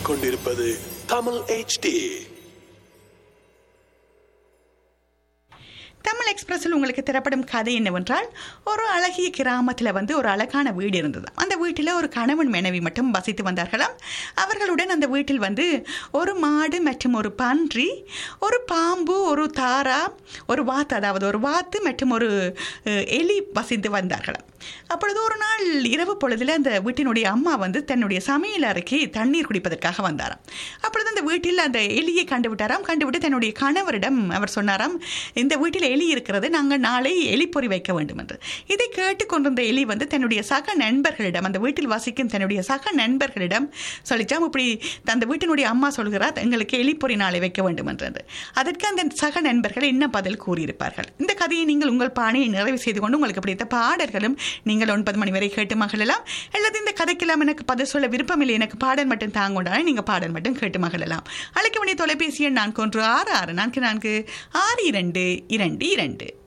கேட்டுக்கொண்டிருப்பது தமிழ் HD தமிழ் எக்ஸ்பிரஸில் உங்களுக்கு திரைப்படம் கதை என்னவென்றால் ஒரு அழகிய கிராமத்தில் வந்து ஒரு அழகான வீடு இருந்தது அந்த வீட்டில் ஒரு கணவன் மனைவி மட்டும் வசித்து வந்தார்களாம் அவர்களுடன் அந்த வீட்டில் வந்து ஒரு மாடு மற்றும் ஒரு பன்றி ஒரு பாம்பு ஒரு தாரா ஒரு வாத்து அதாவது ஒரு வாத்து மற்றும் ஒரு அஹ், எலி வசித்து வந்தார்களாம் அப்பொழுது ஒரு நாள் இரவு பொழுதில் அந்த வீட்டினுடைய அம்மா வந்து தன்னுடைய சமையல் அறைக்கு தண்ணீர் குடிப்பதற்காக வந்தாராம் அப்பொழுது அந்த வீட்டில் அந்த எலியை கண்டுவிட்டாராம் கண்டுவிட்டு தன்னுடைய கணவரிடம் அவர் சொன்னாராம் இந்த வீட்டில் எலி இருக்கிறது நாங்கள் நாளை எலிப்பொறி வைக்க வேண்டும் என்று இதை கேட்டுக்கொண்டிருந்த எலி வந்து தன்னுடைய சக நண்பர்களிடம் அந்த வீட்டில் வசிக்கும் தன்னுடைய சக நண்பர்களிடம் சொல்லிச்சாம் இப்படி அந்த வீட்டினுடைய அம்மா சொல்கிறார் எங்களுக்கு எலிப்பொறி நாளை வைக்க வேண்டும் என்றது அதற்கு அந்த சக நண்பர்கள் என்ன பதில் கூறியிருப்பார்கள் இந்த கதையை நீங்கள் உங்கள் பாணியை நிறைவு செய்து கொண்டு உங்களுக்கு பிடித்த பாடல்களும் நீங்கள் ஒன்பது மணி வரை கேட்டு மகிழலாம் அல்லது இந்த கதைக்கெல்லாம் எனக்கு பதில் சொல்ல விருப்பமில்லை எனக்கு பாடல் மட்டும் தாங்கொண்டாலும் நீங்கள் பாடல் மட்டும் கேட்டு மகிழலாம் அழைக்க வேண்டிய தொலைபேசி எண் நான்கு ஒன்று ஆறு ஆறு நான்கு நான்கு ஆறு இரண்டு இரண்டு இரண்டு